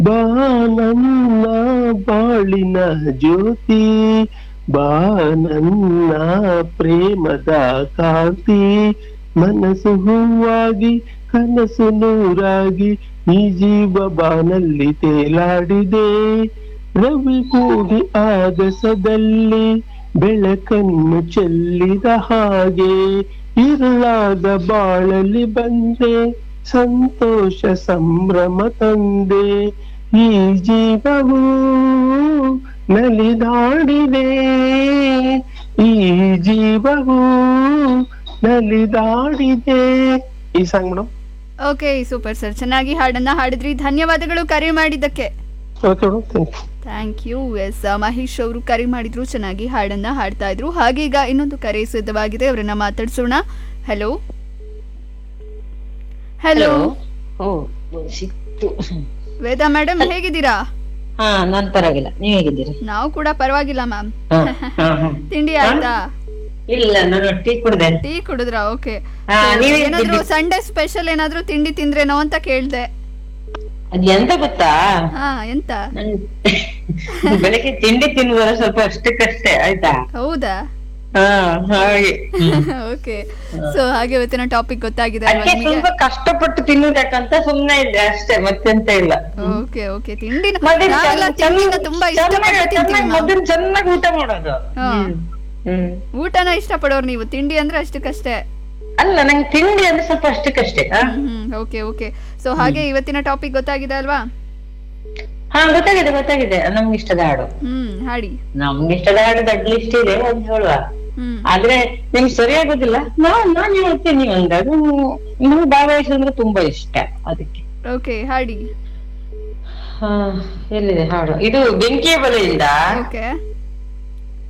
ಬಾನನ್ನ ಬಾಳಿನ ಜ್ಯೋತಿ ಬಾನನ್ನ ಪ್ರೇಮದ ಕಾಂತಿ ಮನಸ್ಸು ಹೂವಾಗಿ ಕನಸು ನೂರಾಗಿ ಈ ಜೀವ ಬಾನಲ್ಲಿ ತೇಲಾಡಿದೆ ರವಿ ಕೂಡಿ ಆಗಸದಲ್ಲಿ ಬೆಳಕನ್ನು ಚೆಲ್ಲಿದ ಹಾಗೆ ಇರುಳಾದ ಬಾಳಲಿ ಬಂದೆ ಸಂತೋಷ ಸಂಭ್ರಮ ತಂದೆ ಈ ಜೀವವು ನಲಿದಾಡಿದೆ ಈ ಜೀವವು ನಲಿದಾಡಿದೆ ಈ song madam okay super sir ಚೆನ್ನಾಗಿ ಹಾಡನ್ನ ಹಾಡಿದ್ರಿ ಧನ್ಯವಾದಗಳು ಕರೆ ಮಾಡಿದ್ದಕ್ಕೆ okay madam thank you thank you S Mahesh ಅವರು ಕರೆ ಮಾಡಿದ್ರು ಚೆನ್ನಾಗಿ ಹಾಡನ್ನ ಹಾಡ್ತಾ ಇದ್ರು ಹಾಗೆ ಈಗ ಇನ್ನೊಂದು ಕರೆ ಸಿದ್ಧವಾಗಿದೆ ಅವರನ್ನ ಮಾತಾಡ್ಸೋಣ ಹಲೋ ಹಲೋ ಓ ಸಿಕ್ತು ವೇದಾ ಮೇಡಮ್ ಹೇಗಿದ್ದೀರಾ ಹಾ ನಾನ್ ಪರವಾಗಿಲ್ಲ ನೀವ್ ಹೇಗಿದ್ದೀರಿ ನಾವು ಕೂಡ ಪರವಾಗಿಲ್ಲ ಮ್ಯಾಮ್ ಹಾ, ಹಾ, ಹಾ. ತಿಂಡಿ ಆಯ್ತಾ ಇಲ್ಲ ನಾನು ಟೀ ಕುಡ್ದೆ ಟೀ ಕುಡಿದ್ರಾ ಓಕೆ ಹಾ, ನೀವೇನ್ ಏನಾದ್ರು ತಿಂದ್ರಿ? ಸಂಡೇ ಸ್ಪೆಷಲ್ ಏನಾದ್ರು ತಿಂಡಿ ತಿಂದ್ರೇನೋ ಅಂತ ಕೇಳ್ದೆ ಅದ್ ಎಂತ ಗೊತ್ತಾ ಹಾ ಎಂತ ನನ್ ಬೆಳಗ್ಗೆ ತಿಂಡಿ ತಿನ್ನುವಾಗ ಸ್ವಲ್ಪ ಅಷ್ಟಕ್ಕಷ್ಟೇ ಆಯ್ತಾ ಹೌದಾ ಹಾ ಹಾಗೆ ಓಕೆ ಸೊ ಹಾಗೆ ಇವತ್ತಿನ ಟಾಪಿಕ್ ಗೊತ್ತಾಗಿದೆ ಅಲ್ವಾ ಅದಕ್ಕೆ ನಿಮಗೆ ಸ್ವಲ್ಪ ಕಷ್ಟಪಟ್ಟು ತಿನ್ನುವುದಕ್ಕಂತ ಸುಮ್ನೆ ಇದೆ ಅಷ್ಟೇ ಮತ್ತೆಂತ ಇಲ್ಲ ಓಕೆ ಓಕೆ ತಿಂಡಿನ ಮತ್ತೆ ನಾವೆಲ್ಲ ಚೆನ್ನ- ತಿಂಡಿನ ತುಂಬಾ ಚೆನ್ನಾಗಿ- ಇಷ್ಟಪಟ್ಟು ತಿಂತೀವಿ ಚೆನ್ನಾಗಿ ನಾವು. ಮೊದಲು ಚೆನ್ನಾಗಿ ಊಟ ಮಾಡೋದು ಹಾ. ಹ್ಮ್. ಹ್ಮ್ ಊಟನ ಇಷ್ಟಪಡೋರು ನೀವು ತಿಂಡಿ ಅಂದ್ರೆ ಅಷ್ಟಕ್ಕಷ್ಟೇ ಅಲ್ಲ ನಂಗೆ ತಿಂಡಿ ಅಂದ್ರೆ ಸ್ವಲ್ಪ ಅಷ್ಟಕ್ಕಷ್ಟೇ ಹಾ ಹ್ಮ್ ಓಕೆ ಓಕೆ ಸೊ ಹಾಗೆ ಇವತ್ತಿನ ಟಾಪಿಕ್ ಗೊತ್ತಾಗಿದೆ ಅಲ್ವಾ ಹಾ ಗೊತ್ತಾಗಿದೆ ಗೊತ್ತಾಗಿದೆ ನಮ್ಗೆ ಇಷ್ಟದ ಹಾಡು ಹ್ಮ್ ಹಾಡಿ ನಮ್ಗೆ ಇಷ್ಟದ ಹಾಡು ದೊಡ್ಡ ಲಿಸ್ಟ್ ಇದೆ ಅದ್ ಹೇಳುವ ಹ್ಮ್ ಆದ್ರೆ ನಿಮ್ಗೆ ಸರಿಯಾಗೋದಿಲ್ಲ ನಾನ್ ನಾನ್ ಹೇಳ್ತೀನಿ ಅಂದಾಗ ನಮ್ಗೆ ಭಾಗವಹಿಸೋದ್ರೆ ತುಂಬಾ ಇಷ್ಟ ಅದಕ್ಕೆ ಓಕೆ ಹಾಡಿ ಹಾ ಎಲ್ಲಿದೆ ಹಾಡು ಇದು ಬೆಂಕಿಯ ಬಲೆಯಿಂದ ಓಕೆ